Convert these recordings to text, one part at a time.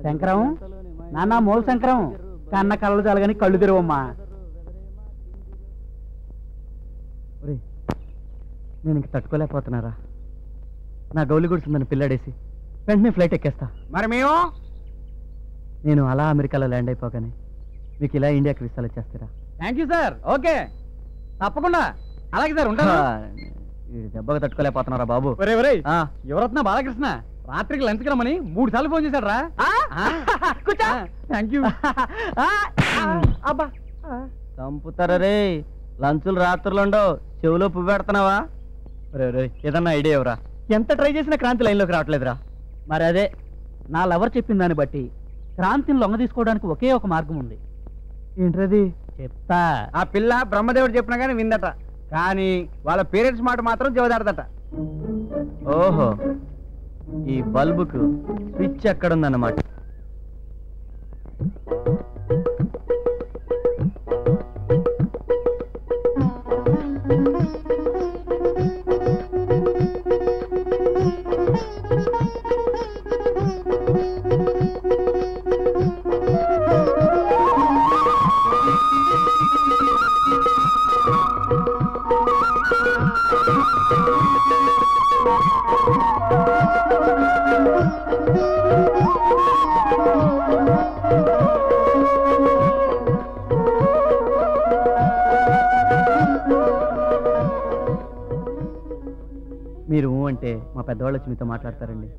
శంకరం నాన్న మూల శంకరం కన్న కళ్ళు చాలగాని కళ్ళు తెరవమ్మా ఒరేయ్, నేను ఇంక తట్టుకోలేకపోతున్నారా నా గౌలి గుడిసిందని పిల్లాడేసి వెంటనే ఫ్లైట్ ఎక్కేస్తా మరి మేము నేను అలా అమెరికాలో ల్యాండ్ అయిపోగానే మీకు ఇలా ఇండియాకి విసాలు వచ్చేస్తారా థ్యాంక్ యూ సార్ ఓకే తప్పకుండా అలాగే సార్ ఉంటాను ఈ దెబ్బకు తట్టుకోలేకపోతున్నారా బాబు ఒరే ఒరే ఆ, యువరత్న బాలకృష్ణ రాత్రికి లంచ్ రమ్మని మూడు సార్లు ఫోన్ చేశాడు రా కూర్చో. థ్యాంక్ యూ అబ్బా చంపుతారా రే లంచులు రాత్రులు ఉండవు చెవిలో పువ్వు పెడుతున్నావా రే రే ఏదన్నా ఐడియా ఎవరా ఎంత ట్రై చేసినా క్రాంతి లైన్లోకి రావట్లేదురా మరి అదే నా లవర్ చెప్పిన దాన్ని బట్టి క్రాంతిని లొంగ తీసుకోవడానికి ఒకే ఒక మార్గం ఉంది ఏంటది చెప్తా ఆ పిల్ల బ్రహ్మదేవుడు చెప్పినా కానీ విందట కానీ వాళ్ళ పేరెంట్స్ మాట మాత్రం చెవదాడదట ఓహో ఈ బల్బుకు స్విచ్ ఎక్కడుందన్నమాట మీరు ఊ అంటే మా పెద్దవాళ్ళు వచ్చి మీతో మాట్లాడతారండి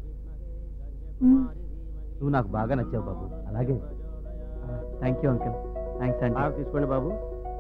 నువ్వు నాకు బాగా నచ్చావు బాబు అలాగే థ్యాంక్ యూ అంకిల్ థ్యాంక్స్ అండి తీసుకోండి బాబు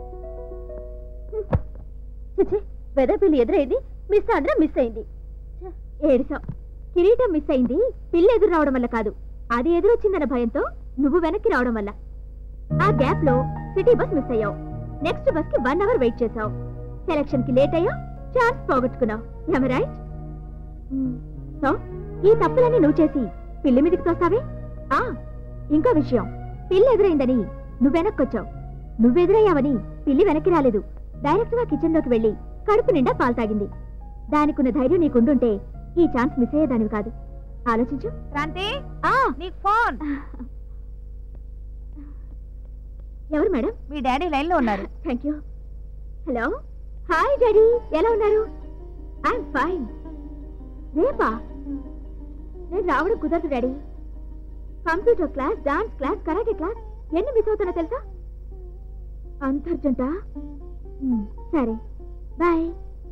చిచి వెదర్ పిల్లి ఎదురైంది మిస్ ఆంధ్ర మిస్ అయింది ఛ, ఏడిసాం కిరీటం మిస్ అయింది పిల్ల ఎదురు రావడం వల్ల కాదు అది ఎదురొచ్చిందన్న భయంతో నువ్వు వెనక్కి రావడం వల్ల ఆ గ్యాప్ లో సిటీ బస్ మిస్ అయ్యావు నెక్స్ట్ బస్ కి వన్ అవర్ వెయిట్ చేసావు సెలక్షన్ కి లేట్ అయ్యావు ఛాన్స్ పోగొట్టుకున్నావు రైట్ సో ఈ తప్పులన్నీ నువ్వు చేసి పిల్లి మీదకి తోస్తావే ఆ ఇంకో విషయం పిల్లి ఎదురైందని నువ్వు వెనక్కొచ్చావు నువ్వెదురయ్యావని పిల్లి వెనక్కి రాలేదు డైరెక్ట్ గా కిచెన్ లోకి వెళ్ళి కడుపు నిండా పాలు తాగింది దానికున్న ధైర్యం నీకుండుంటే ఈ ఛాన్స్ మిస్ అయ్యేదానివి కాదు ఆలోచించు క్రాంతి ఆ నీకు ఫోన్ ఎవరు మేడం మీ డాడీ లైన్ లో ఉన్నారు thank you hello hi daddy ఎలా ఉన్నారు ఐఎమ్ ఫైన్ రేపా నేను రావడం కుదరదు daddy computer class dance class karate class ఎన్ని మిస్ అవుతున్నా తెలుసా అంత అర్జెంటా మ్, సరే బాయ్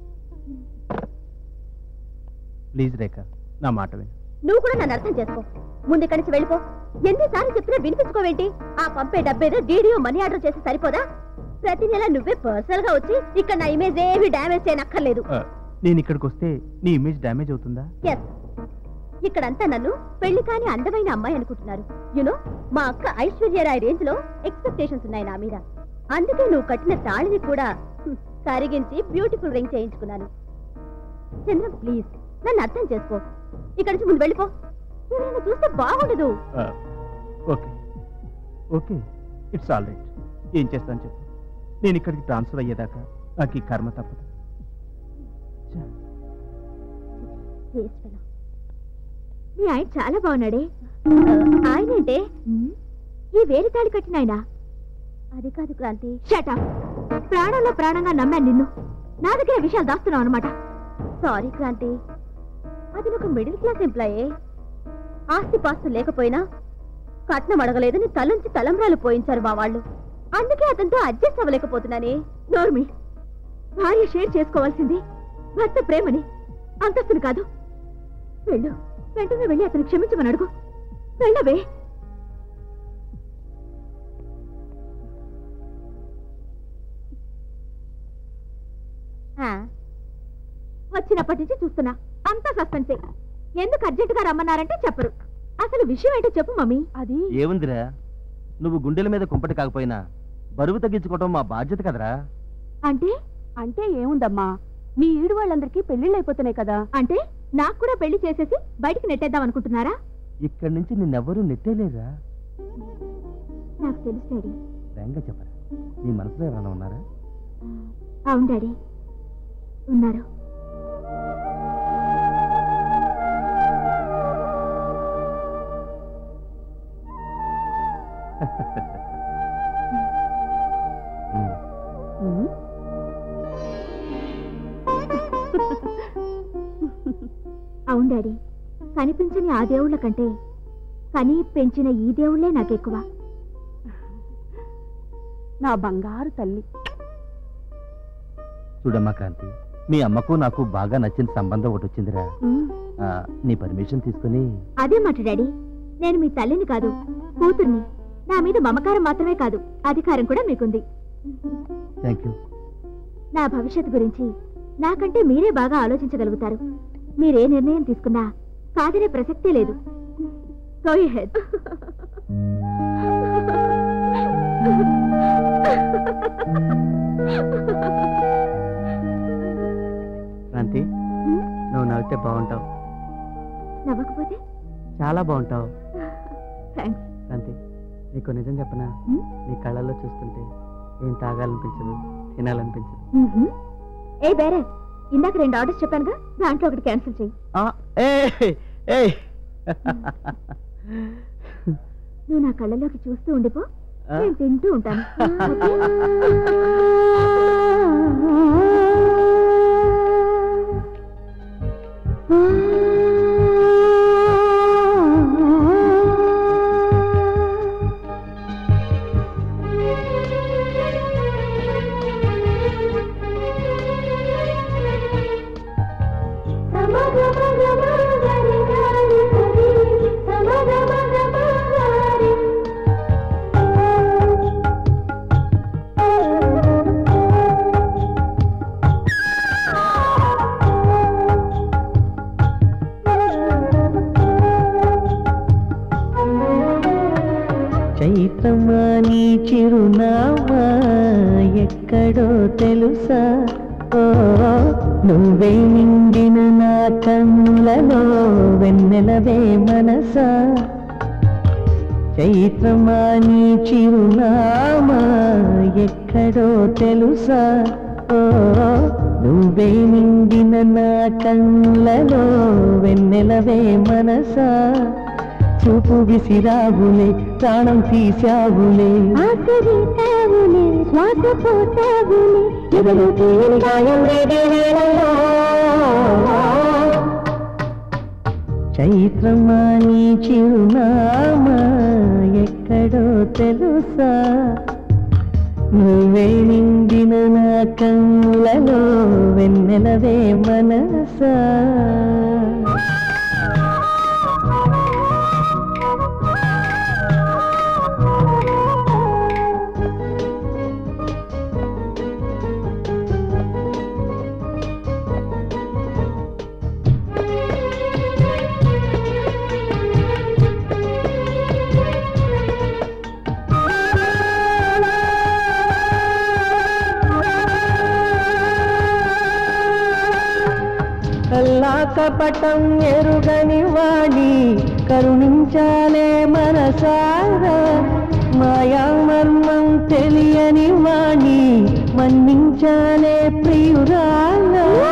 ప్లీజ్ రేఖ నా మాట విను నువ్వు కూడా నన్ను అర్థం చేసుకో ముందు ఇక్కడి నుంచి వెళ్ళిపో ఎన్నిసార్లు చెప్పినా వినిపించుకోవేంటి ఆ పంపే డబ్బేదో డీడీఓ మనీ ఆర్డర్ చేసి సరిపోదా ప్రతి నెల నువ్వే పర్సనల్ గా వచ్చి ఇక్కడ నా ఇమేజ్ ఏమి డ్యామేజ్ చేయనక్కర్లేదు నేను ఇక్కడికి వస్తే నీ ఇమేజ్ డ్యామేజ్ అవుతుందా ఎస్ ఇక్కడంతా నన్ను పెళ్లి కాని అందమైన అమ్మాయి అనుకుంటున్నారు యునో మా అక్క ఐశ్వర్యరాయ్ రేంజ్ లో ఎక్స్పెక్టేషన్స్ ఉన్నాయి నా మీద అందుకే నువ్వు కట్టిన తాళిని కూడా హ్మ్, కరిగించి బ్యూటిఫుల్ రింగ్ చేయించుకున్నాను చంద్రం ప్లీజ్ నన్ను అర్థం చేసుకో ఇక్కడి నుంచి ముందు వెళ్ళిపో ఎవరైనా చూస్తే బాగుండదు okay okay it's all right ఏం చేస్తాను చెప్పు నేను ఇక్కడికి ట్రాన్స్ఫర్ అయ్యేదాకా నాకు ఈ కర్మ తప్పదు ఛ, Waste fellow. మీ ఆయన చాలా బాగున్నాడే ఆయన అంటే ఈ వేరే తాళి కట్టిన ఆయన అది కాదు క్రాంతి షటా ప్రాణంలో ప్రాణంగా నమ్మాను నిన్ను నా దగ్గర విషయాలు దాస్తున్నావు అనమాట సారీ క్రాంతి అది ఒక మిడిల్ క్లాస్ ఎంప్లాయే ఆస్తి పాస్తు లేకపోయినా కట్నం అడగలేదని తలంచి తలంబ్రాలు పోయించారు మా వాళ్ళు అందుకే అతనితో అడ్జస్ట్ అవ్వలేకపోతున్నానే నోర్మి భార్య షేర్ చేసుకోవాల్సింది భర్త ప్రేమని అంతస్తుని కాదు వెళ్ళు వెంటనే వెళ్ళి అతను క్షమించమని అడుగు వెళ్ళవే వచ్చినప్పటి నుంచి చూస్తున్నా అంతా సస్పెన్సే ఎందుకు అర్జెంట్ గా రమ్మన్నారంటే చెప్పరు అసలు విషయం ఏంటో చెప్పు మమ్మీ అది ఏముందిరా నువ్వు గుండెల మీద కుంపటి కాకపోయినా బరువు తగ్గించుకోవటం మా బాధ్యత కదరా అంటే అంటే ఏముందమ్మా మీ ఈడు వాళ్ళందరికీ పెళ్లిళ్ళు అయిపోతున్నాయి కదా అంటే నాకు కూడా పెళ్లి చేసేసి బయటికి నెట్టేద్దాం అనుకుంటున్నారా ఇక్కడి నుంచి నిన్నెవ్వరూ నెట్టేలేరా నాకు తెలుసు డాడీ ఫ్రాంక్గా చెప్పరా నీ మనసులో ఏమైనా ఉన్నారా అవును డాడీ ఉన్నారు అవును డాడీ కనిపించని ఆ దేవుళ్ళ కంటే కని పెంచిన ఈ దేవుళ్ళే నాకెక్కువ నా బంగారు తల్లి చూడమ్మా క్రాంతి మీ అమ్మకు నాకు బాగా నచ్చిన సంబంధం ఒకటి వచ్చిందిరా ఆ, నీ పర్మిషన్ తీసుకుని అదే మాట డాడీ నేను మీ తల్లిని కాదు కూతుర్ని నా మీద మమకారం మాత్రమే కాదు అధికారం కూడా మీకుంది థ్యాంక్ యూ నా భవిష్యత్తు గురించి నాకంటే మీరే బాగా ఆలోచించగలుగుతారు మీరే నిర్ణయం తీసుకున్నా కాదనే ప్రసక్తే లేదు Go ahead. క్రాంతి హ్మ్? నువ్వు నవ్వితే బాగుంటావు నవ్వకపోతే చాలా బాగుంటావు థ్యాంక్స్ క్రాంతి నీకు నిజం చెప్పనా హ్మ్? నీ కళ్ళల్లో చూస్తుంటే ఏం తాగాలనిపించదు తినాలనిపించదు ఏ బేరే ఇందాక రెండు ఆర్డర్స్ చెప్పానుగా దాంట్లో ఒకటి క్యాన్సిల్ చేయి ఆ, ఏయ్, ఏయ్. నువ్వు నా కళ్ళలోకి చూస్తూ ఉండిపో ఆ? నేను తింటూ ఉంటాను చైత్రమా నీ చిరునామా ఎక్కడో తెలుసా ఓ నువ్వే నిండిన నా కన్నులలో వెన్నెలవే మనసా చైత్రమా నీ చిరునామా ఎక్కడో తెలుసా ఓ నువ్వే నిండిన నా కన్నులలో వెన్నెలవే మనసా చూపు విసిరావులే ప్రాణం తీశావులే ఆసరితావులే శ్వాస పోతావులే ఎవరు తీయని గాయం రేగే వేళలో చైత్రమా నీ చిరునామా ఎక్కడో తెలుసా నువ్వే నిండిన నా కన్నులలో వెన్నెలవే మనసా కల్లా కపటం ఎరుగని వాణి కరుణించాలే మనసారా మాయా మర్మం తెలియని వాణి మన్నించాలే ప్రియురాల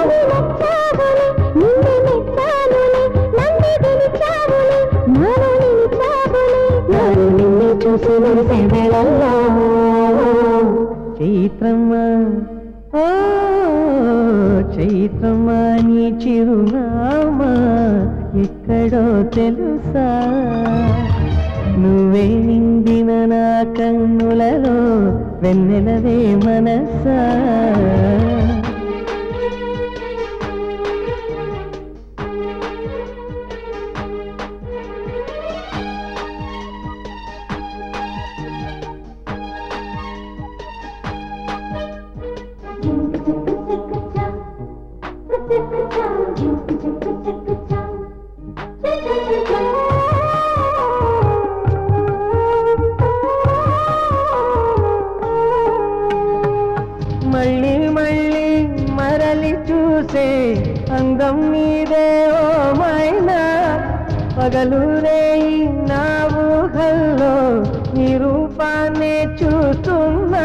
చైత్రమ్మా ఓ చైత్రమ్మా నీ చిరునామా ఎక్కడో తెలుసా నువ్వే నిండిన నా కన్నులలో వెన్నెలవే మనసా మళ్ళీ మళ్ళీ మరలి చూసే అందం మీదే ఓ మైనా పగలు రేయి నా ఊహల్లో నీ రూపాన్నే చూస్తున్నా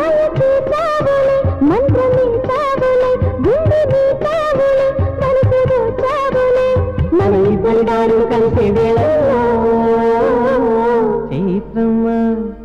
మన ఇద్దరు కలిసే వేళ చైత్రమ్మా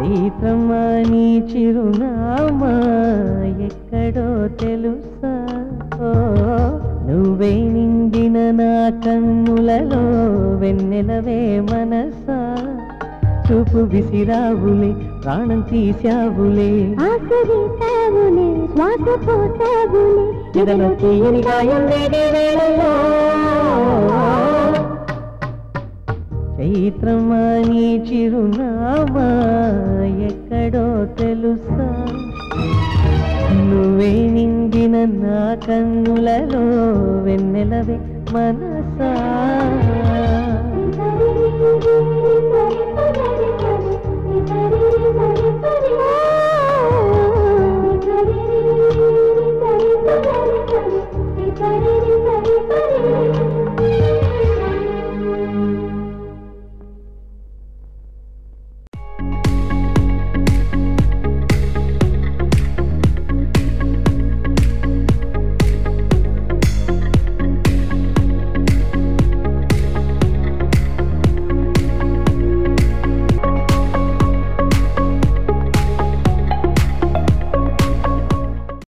చైత్రమా నీ చిరునామా ఎక్కడో తెలుసా ఓ, నువ్వే నిండిన నా కన్నులలో వెన్నెలవే మనసా చూపు విసిరావులే ప్రాణం తీశావులే ఆసరితావులే శ్వాస పోతావులే ఎదలో తీయని గాయం వేగే వేళలో చైత్రమా నీ చిరునామా ఎక్కడో తెలుసా నువ్వే నిండిన నా కన్నులలో వెన్నెలవే మనసా సరి